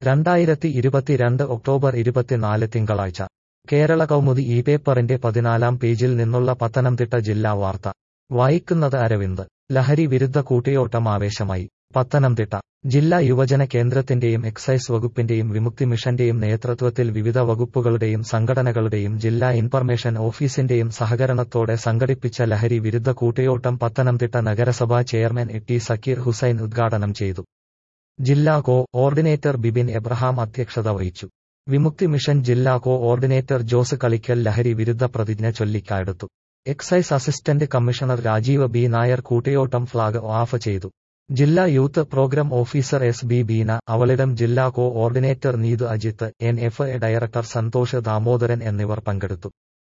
രണ്ടായിരത്തി ഇരുപത്തിരണ്ട് ഒക്ടോബർ ഇരുപത്തിനാല് തിങ്കളാഴ്ച കേരള കൗമുദി ഈ പേപ്പറിന്റെ പതിനാലാം പേജിൽ നിന്നുള്ള പത്തനംതിട്ട ജില്ലാ വാർത്ത വായിക്കുന്നത് അരവിന്ദ് ലഹരി വിരുദ്ധ കൂട്ടിയോട്ടം ആവേശമായി പത്തനംതിട്ട ജില്ലാ യുവജന കേന്ദ്രത്തിന്റെയും എക്സൈസ് വകുപ്പിന്റെയും വിമുക്തി മിഷന്റെയും നേതൃത്വത്തിൽ വിവിധ വകുപ്പുകളുടെയും സംഘടനകളുടെയും ജില്ലാ ഇൻഫർമേഷൻ ഓഫീസിന്റെയും സഹകരണത്തോടെ സംഘടിപ്പിച്ച ലഹരി വിരുദ്ധ കൂട്ടിയോട്ടം പത്തനംതിട്ട നഗരസഭാ chairman A T Sakeer Hussain ഉദ്ഘാടനം ചെയ്തു ജില്ലാ കോ ഓർഡിനേറ്റർ ബിബിൻ എബ്രഹാം അധ്യക്ഷത വഹിച്ചു വിമുക്തി മിഷൻ ജില്ലാ കോ ഓർഡിനേറ്റർ ജോസ് കളിക്കൽ ലഹരി വിരുദ്ധ പ്രതിജ്ഞ ചൊല്ലിക്കാടുത്തു excise assistant commissioner Rajeev B Nair കൂട്ടിയോട്ടം ഫ്ളാഗ് ഓഫ് ചെയ്തു ജില്ലാ youth programme officer S B Beena അവളിടം ജില്ലാ coordinator Neethu Ajith N F A director Santhosh Damodaran എന്നിവർ പങ്കെടുത്തു